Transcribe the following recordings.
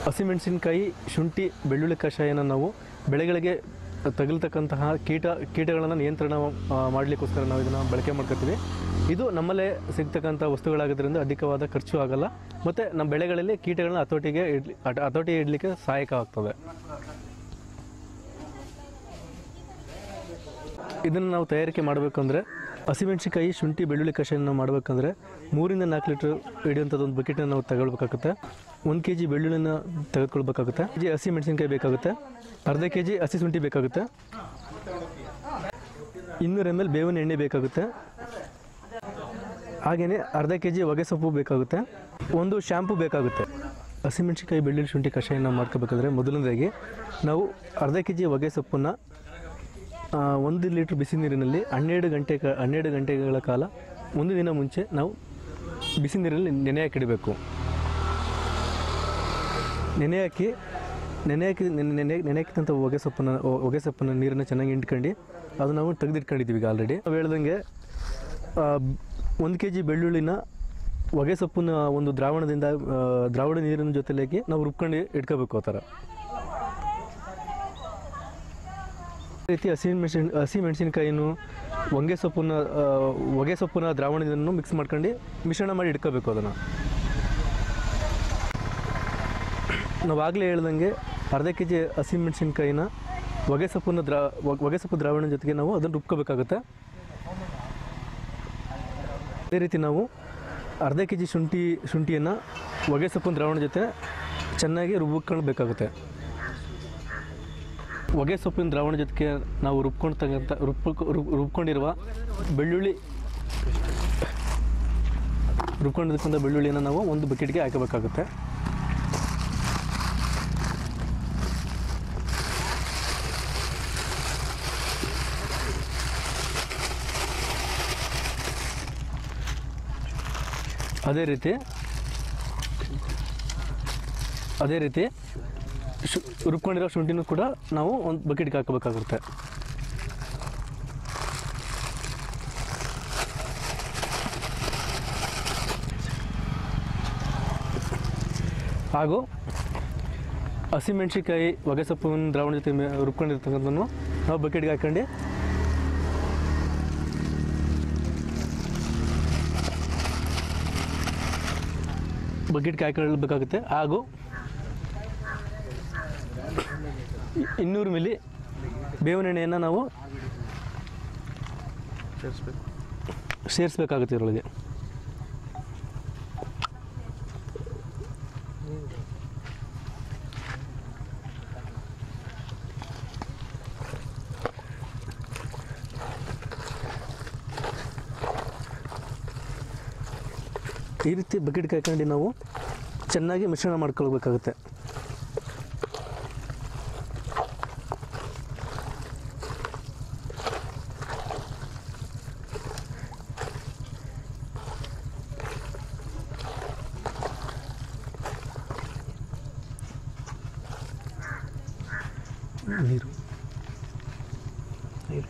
ಹಸಿಮೆಣಸಿನಕಾಯಿ ಶುಂಠಿ ಬೆಳ್ಳುಳ್ಳಿ ಕಷಾಯನ ನಾವು ಬೆಳೆಗಳಿಗೆ ತಗಲ್ತಕ್ಕಂತಹ ಕೀಟ ಕೀಟಗಳನ್ನು ನಿಯಂತ್ರಣ ಆ, ಮಾಡಲಿಕ್ಕೋಸ್ಕರ ನಾವು ಇದನ್ನು ಬಳಕೆ ಮಾಡ್ಕೊತೀವಿ ಇದು ನಮ್ಮಲ್ಲೇ ಸಿಗ್ತಕ್ಕಂಥ ವಸ್ತುಗಳಾಗೋದ್ರಿಂದ ಅಧಿಕವಾದ ಖರ್ಚು ಆಗಲ್ಲ ಮತ್ತು ನಮ್ಮ ಬೆಳೆಗಳಲ್ಲಿ ಕೀಟಗಳನ್ನ ಹತೋಟಿಗೆ ಇಡ್ಲಿ ಹಟ- ಹತೋಟಿ ಇಡಲಿಕ್ಕೆ ಸಹಾಯಕವಾಗ್ತದೆ ಇದನ್ನು ನಾವು ತಯಾರಿಕೆ ಮಾಡಬೇಕಂದ್ರೆ ಹಸಿಮೆಣಸಿನಕಾಯಿ ಶುಂಠಿ ಬೆಳ್ಳುಳ್ಳಿ ಕಷಾಯನ ನಾವು ಮಾಡಬೇಕಂದ್ರೆ ಮೂರಿಂದ ನಾಲ್ಕು ಲೀಟ್ರ್ ಹಿಡಿಯುವಂಥದ್ದು ಒಂದು ಬಕೆಟನ್ನು ನಾವು ತಗೊಳ್ಬೇಕಾಗುತ್ತೆ ಒಂದು ಕೆ ಜಿ ಬೆಳ್ಳುಳ್ಳಿನ ತೆಗೆದುಕೊಳ್ಬೇಕಾಗುತ್ತೆ ಕೆ ಜಿ ಹಸಿ ಮೆಣಸಿನಕಾಯಿ ಬೇಕಾಗುತ್ತೆ ಅರ್ಧ ಕೆ ಜಿ ಹಸಿ ಶುಂಠಿ ಬೇಕಾಗುತ್ತೆ ಇನ್ನೂರು ಎಮ್ ಎಲ್ ಬೇವಿನ ಎಣ್ಣೆ ಬೇಕಾಗುತ್ತೆ ಹಾಗೆಯೇ ಅರ್ಧ ಕೆ ಜಿ ಹೊಗೆ ಸೊಪ್ಪು ಬೇಕಾಗುತ್ತೆ ಒಂದು ಶ್ಯಾಂಪು ಬೇಕಾಗುತ್ತೆ ಹಸಿಮೆಣಸಿನಕಾಯಿ ಬೆಳ್ಳುಳ್ಳಿ ಶುಂಠಿ ಕಷಾಯನ ಮಾಡ್ಕೋಬೇಕಾದ್ರೆ ಮೊದಲನೇದಾಗಿ ನಾವು ಅರ್ಧ ಕೆ ಜಿ ಹೊಗೆ ಸೊಪ್ಪನ್ನು ಆ, ಒಂದು ಲೀಟ್ರ್ ಬಿಸಿ ನೀರಿನಲ್ಲಿ ಹನ್ನೆರಡು ಗಂಟೆ ಕ- ಹನ್ನೆರಡು ಗಂಟೆಗಳ ಕಾಲ ಒಂದು ದಿನ ಮುಂಚೆ ನಾವು ಬಿಸಿ ನೀರಲ್ಲಿ ನೆನೆ ಹಾಕಿಡಬೇಕು ನೆನೆ ಹಾಕಿ ನೆನೆ ಹಾಕಿ ನೆನೆ ನೆನೆ ನೆನೆ ಹಾಕಿದಂಥ ಹೊಗೆ ಸೊಪ್ಪನ್ನು ಹೊ- ಹೊಗೆ ಸೊಪ್ಪನ್ನು ನೀರನ್ನು ಚೆನ್ನಾಗಿ ಇಂಟ್ಕೊಂಡು ಅದು ನಾವು ತೆಗೆದಿಟ್ಕೊಂಡಿದ್ದೀವಿ ಈಗ ಆಲ್ರೆಡಿ ನಾವು ಹೇಳ್ದಂಗೆ ಒಂದು ಕೆ ಜಿ ಬೆಳ್ಳುಳ್ಳಿನ ಹೊಗೆ ಸೊಪ್ಪನ್ನ ಒಂದು ದ್ರಾವಣದಿಂದ ಆ, ದ್ರಾವಣ ನೀರಿನ ಜೊತೆಲಾಗಿ ನಾವು ರುಬ್ಕೊಂಡು ಇಟ್ಕೋಬೇಕು ಆ ಥರ ಈ ರೀತಿ ಹಸಿ ಮೆಣಸಿನ ಹಸಿ ಮೆಣಸಿನಕಾಯಿನೂ ಹೊಂಗೆ ಸೊಪ್ಪನ್ನ ಆ, ಹೊಗೆ ಸೊಪ್ಪನ್ನ ದ್ರಾವಣದಿಂದ ಮಿಕ್ಸ್ ಮಾಡ್ಕೊಂಡು ಮಿಶ್ರಣ ಮಾಡಿ ಇಟ್ಕೋಬೇಕು ಅದನ್ನು ನಾವು ಆಗಲೇ ಹೇಳ್ದಂಗೆ ಅರ್ಧ ಕೆ ಜಿ ಹಸಿ ಮೆಣಸಿನ್ಕಾಯಿನ ಹೊಗೆ ಸೊಪ್ಪನ್ನ ದ್ರಾ ಹೊಗ್- ಹೊಗೆ ಸೊಪ್ಪು ದ್ರಾವಣ ಜೊತೆಗೆ ನಾವು ಅದನ್ನು ರುಬ್ಕೋಬೇಕಾಗುತ್ತೆ ಅದೇ ರೀತಿ ನಾವು ಅರ್ಧ ಕೆ ಜಿ ಶುಂಠಿ ಶುಂಠಿಯನ್ನು ಹೊಗೆ ಸೊಪ್ಪಿನ ದ್ರಾವಣ ಜೊತೆ ಚೆನ್ನಾಗಿ ರುಬ್ಕೊಳ್ಬೇಕಾಗುತ್ತೆ ಹೊಗೆ ಸೊಪ್ಪಿನ ದ್ರಾವಣ ಜೊತೆಗೆ ನಾವು ರುಬ್ಕೊಳ್ತಕ್ಕಂಥ ರುಬ್ ರುಬ್ಕೊಂಡಿರುವ ಬೆಳ್ಳುಳ್ಳಿ ರುಬ್ಕೊಂಡಿರ್ತಕ್ಕಂಥ ಬೆಳ್ಳುಳ್ಳಿಯನ್ನು ನಾವು ಒಂದು ಬಕೆಟ್ಗೆ ಹಾಕಬೇಕಾಗುತ್ತೆ ಅದೇ ರೀತಿ ಅದೇ ರೀತಿ ಶು ರುಬ್ಕೊಂಡಿರೋ ಶುಂಠಿನೂ ಕೂಡ ನಾವು ಒಂದು ಬಕೆಟ್ಗೆ ಹಾಕಬೇಕಾಗುತ್ತೆ ಹಾಗೂ ಹಸಿಮೆಣ್ಸಿಕಾಯಿ ಹೊಗೆ ಸೊಪ್ಪಿನ ದ್ರಾವಣ ಜೊತೆ ಮೆ- ರುಬ್ಕೊಂಡಿರ್ತಕ್ಕಂಥದ್ದು ನಾವು ಬಕೆಟ್ಗೆ ಹಾಕೊಂಡು ಬಕೆಟ್ಗೆ ಹಾಕೊಳ್ಬೇಕಾಗುತ್ತೆ ಹಾಗೂ ಇ- ಇನ್ನೂರು ಮಿಲಿ ಬೇವಿನ ಎಣ್ಣೆಯನ್ನು ನಾವು ಸೇರಿಸ್ಬೇಕಾಗುತ್ತೆ ಇದರೊಳಗೆ ಈ ರೀತಿ ಬಕೆಟ್ಗೆ ಹಾಕೊಂಡು ನಾವು ಚೆನ್ನಾಗಿ ಮಿಶ್ರಣ ಮಾಡ್ಕೊಳ್ಬೇಕಾಗುತ್ತೆ ನೀರು ನೀರು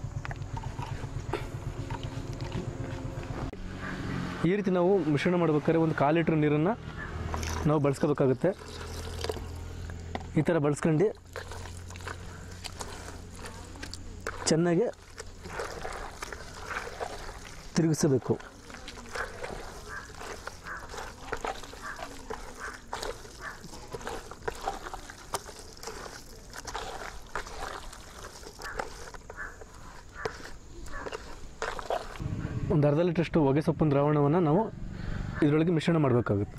ಈ ರೀತಿ ನಾವು ಮಿಶ್ರಣ ಮಾಡ್ಬೇಕಾದ್ರೆ ಒಂದು ಕಾಲು ಲೀಟ್ರ್ ನೀರನ್ನು ನಾವು ಬಳಸ್ಕೋಬೇಕಾಗುತ್ತೆ ಈ ಥರ ಬಳಸ್ಕೊಂಡು ಚೆನ್ನಾಗಿ ತಿರುಗಿಸಬೇಕು ಒಂದು ಅರ್ಧ ಲೀಟ್ರಷ್ಟು ಹೊಗೆ ಸೊಪ್ಪಿನ ದ್ರಾವಣವನ್ನು ನಾವು ಇದರೊಳಗೆ ಮಿಶ್ರಣ ಮಾಡಬೇಕಾಗುತ್ತೆ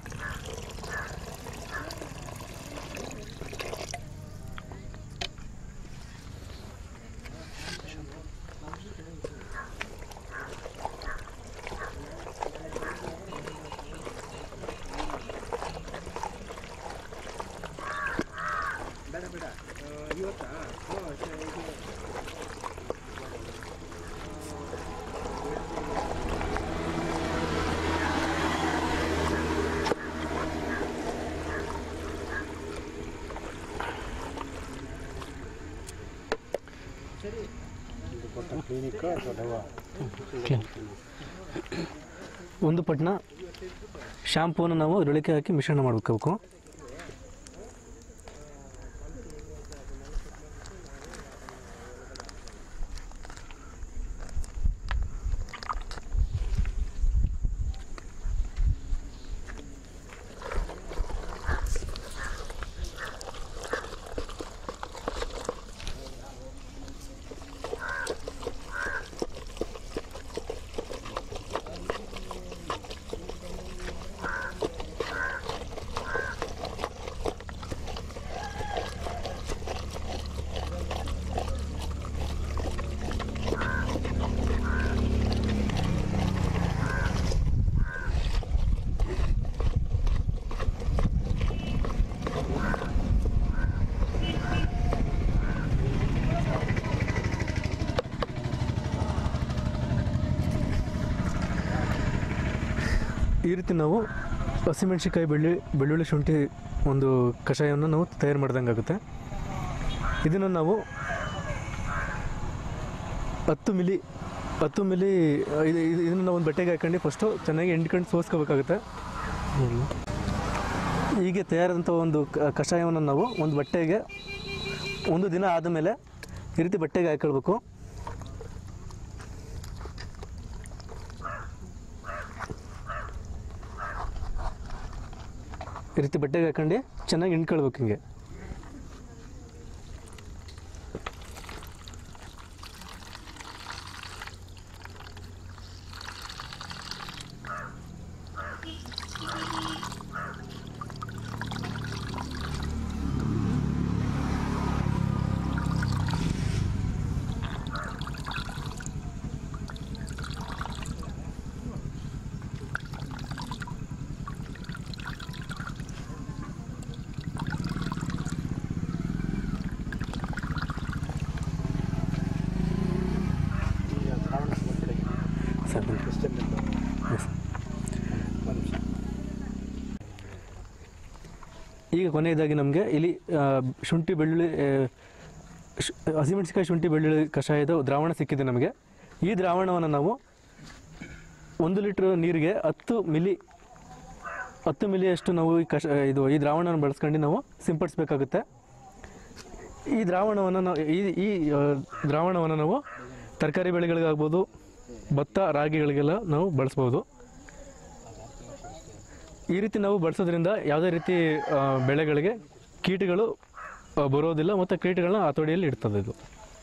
ಓಕೆ. ಒಂದು ಪಟ್ನ ಶಾಂಪೂನ ನಾವು ಇದರೊಳಗೆ ಹಾಕಿ ಮಿಶ್ರಣ ಮಾಡಬೇಕು ಈ ರೀತಿ ನಾವು ಹಸಿಮೆಣ್ಸಿಕಾಯಿ ಬೆಳ್ಳಿ ಬೆಳ್ಳುಳ್ಳಿ ಶುಂಠಿ ಒಂದು ಕಷಾಯವನ್ನು ನಾವು ತಯಾರು ಮಾಡ್ದಂಗೆ ಆಗುತ್ತೆ ಇದನ್ನು ನಾವು ಹತ್ತು ಮಿಲಿ ಹತ್ತು ಮಿಲಿ ಇದು ಇದು- ಇದನ್ನು ನಾವು ಒಂದು ಬಟ್ಟೆಗೆ ಹಾಕೊಂಡು ಫಸ್ಟು ಚೆನ್ನಾಗಿ ಎಂಡ್ಕೊಂಡು ಸೋಸ್ಕೋಬೇಕಾಗುತ್ತೆ ಹೀಗೆ ತಯಾರಾದಂಥ ಒಂದು ಕ- ಕಷಾಯವನ್ನು ನಾವು ಒಂದು ಬಟ್ಟೆಗೆ ಒಂದು ದಿನ ಆದಮೇಲೆ ಈ ರೀತಿ ಬಟ್ಟೆಗೆ ಹಾಕೊಳ್ಬೇಕು ಈ ರೀತಿ ಬಟ್ಟೆಗೆ ಹಾಕೊಂಡು ಚೆನ್ನಾಗಿ ಹಿಂಡ್ಕೊಳ್ಬೇಕು ಹಿಂಗೆ ಸರ್ ಎಸ್ ಈಗ ಕೊನೆಯದಾಗಿ ನಮಗೆ ಇಲ್ಲಿ ಆ, ಶುಂಠಿ ಬೆಳ್ಳುಳ್ಳಿ ಆ, ಶು- ಹಸಿಮೆಣಸಿಕಾಯಿ ಶುಂಠಿ ಬೆಳ್ಳುಳ್ಳಿ ಕಷಾಯದ ದ್ರಾವಣ ಸಿಕ್ಕಿದೆ ನಮಗೆ ಈ ದ್ರಾವಣವನ್ನು ನಾವು ಒಂದು ಲೀಟ್ರ್ ನೀರಿಗೆ ಹತ್ತು ಮಿಲಿ ಹತ್ತು ಮಿಲಿಯಷ್ಟು ನಾವು ಈ ಕಷ ಇದು ಈ ದ್ರಾವಣವನ್ನು ಬಳಸ್ಕೊಂಡು ನಾವು ಸಿಂಪಡಿಸ್ಬೇಕಾಗುತ್ತೆ ಈ ದ್ರಾವಣವನ್ನು ನಾವು ಈ ಈ ಆ, ದ್ರಾವಣವನ್ನು ನಾವು ತರಕಾರಿ ಬೆಳೆಗಳಿಗಾಗ್ಬೋದು ಭತ್ತ ರಾಗಿಗಳಿಗೆಲ್ಲ ನಾವು ಬಳಸ್ಬೋದು ಈ ರೀತಿ ನಾವು ಬಳಸೋದ್ರಿಂದ ಯಾವುದೇ ರೀತಿ ಆ, ಬೆಳೆಗಳಿಗೆ ಕೀಟಗಳು ಆ, ಬರೋದಿಲ್ಲ ಮತ್ತು ಕೀಟಗಳನ್ನ ಹತೋಟಿಯಲ್ಲಿ ಇಡ್ತದೆ ಇದು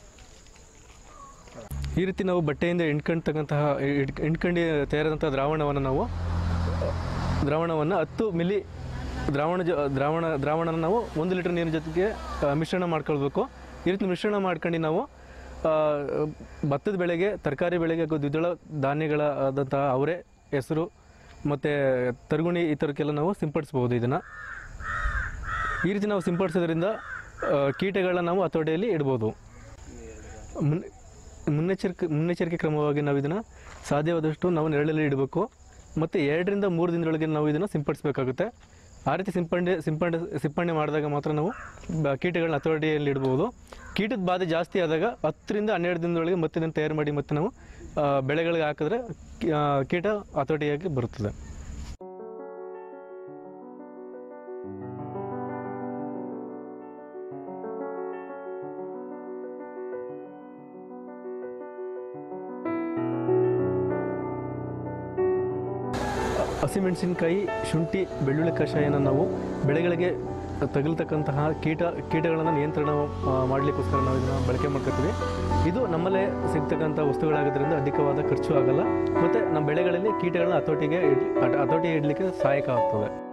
ಈ ರೀತಿ ನಾವು ಬಟ್ಟೆಯಿಂದ ಎಂಟ್ಕೊಂಡ್ತಕ್ಕಂತಹ ಎಂಟ್ಕೊಂಡು ತಯಾರಾದಂಥ ದ್ರಾವಣವನ್ನು ನಾವು ದ್ರಾವಣವನ್ನು ಹತ್ತು ಮಿಲಿ ದ್ರಾವಣ ಜೊ ದ್ರಾವಣ ದ್ರಾವಣನ ನಾವು ಒಂದು ಲೀಟರ್ ನೀರಿನ ಜೊತೆಗೆ ಆ, ಮಿಶ್ರಣ ಮಾಡ್ಕೊಳ್ಬೇಕು ಈ ರೀತಿ ಮಿಶ್ರಣ ಮಾಡ್ಕೊಂಡು ನಾವು ಆ, ಭತ್ತದ ಬೆಳೆಗೆ ತರಕಾರಿ ಬೆಳೆಗೆ ಹಾಗೂ ದ್ವಿದಳ ಧಾನ್ಯಗಳ ಆದಂತಹ ಅವರೆ ಹೆಸರು ಮತ್ತು ತರಗುಣಿ ಈ ಥರಕ್ಕೆಲ್ಲ ನಾವು ಸಿಂಪಡಿಸ್ಬೋದು ಇದನ್ನು ಈ ರೀತಿ ನಾವು ಸಿಂಪಡಿಸೋದ್ರಿಂದ ಆ, ಕೀಟಗಳನ್ನ ನಾವು ಹತೋಟಿಯಲ್ಲಿ ಇಡ್ಬೋದು ಮುನ್ ಮುನ್ನೆಚ್ಚರಿಕೆ ಮುನ್ನೆಚ್ಚರಿಕೆ ಕ್ರಮವಾಗಿ ನಾವು ಇದನ್ನು ಸಾಧ್ಯವಾದಷ್ಟು ನಾವು ನೆರಳಲ್ಲಿ ಇಡಬೇಕು ಮತ್ತು ಎರಡರಿಂದ ಮೂರು ದಿನದೊಳಗೆ ನಾವು ಇದನ್ನು ಸಿಂಪಡಿಸಬೇಕಾಗುತ್ತೆ ಆ ರೀತಿ ಸಿಂಪಡಣೆ ಸಿಂಪಡಣೆ ಸಿಂಪಡಣೆ ಮಾಡಿದಾಗ ಮಾತ್ರ ನಾವು ಬ- ಕೀಟಗಳನ್ನ ಹತೋಟಿಯಲ್ಲಿ ಇಡ್ಬೋದು ಕೀಟದ ಬಾಧೆ ಜಾಸ್ತಿ ಆದಾಗ ಹತ್ತರಿಂದ ಹನ್ನೆರಡು ದಿನದೊಳಗೆ ಮತ್ತೆ ಇದನ್ನು ತಯಾರು ಮಾಡಿ ಮತ್ತೆ ನಾವು ಆ, ಬೆಳೆಗಳಿಗೆ ಹಾಕಿದ್ರೆ ಕಿ- ಆ, ಕೀಟ ಹತೋಟಿಯಾಗಿ ಬರುತ್ತದೆ ಹಸಿಮೆಣಸಿನಕಾಯಿ ಶುಂಠಿ ಬೆಳ್ಳುಳ್ಳಿ ಕಷಾಯನ ನಾವು ಬೆಳೆಗಳಿಗೆ ತಗಲ್ತಕ್ಕಂತಹ ಕೀಟ ಕೀಟಗಳನ್ನು ನಿಯಂತ್ರಣ ಆ, ಮಾಡಲಿಕ್ಕೋಸ್ಕರ ನಾವು ಇದನ್ನು ಬಳಕೆ ಮಾಡ್ಕೊತೀವಿ ಇದು ನಮ್ಮಲ್ಲೇ ಸಿಗ್ತಕ್ಕಂಥ ವಸ್ತುಗಳಾಗೋದ್ರಿಂದ ಅಧಿಕವಾದ ಖರ್ಚು ಆಗಲ್ಲ ಮತ್ತು ನಮ್ಮ ಬೆಳೆಗಳಲ್ಲಿ ಕೀಟಗಳನ್ನ ಹತೋಟಿಗೆ ಇಡ್ ಹತೋಟಿ ಇಡಲಿಕ್ಕೆ ಸಹಾಯಕ ಆಗ್ತದೆ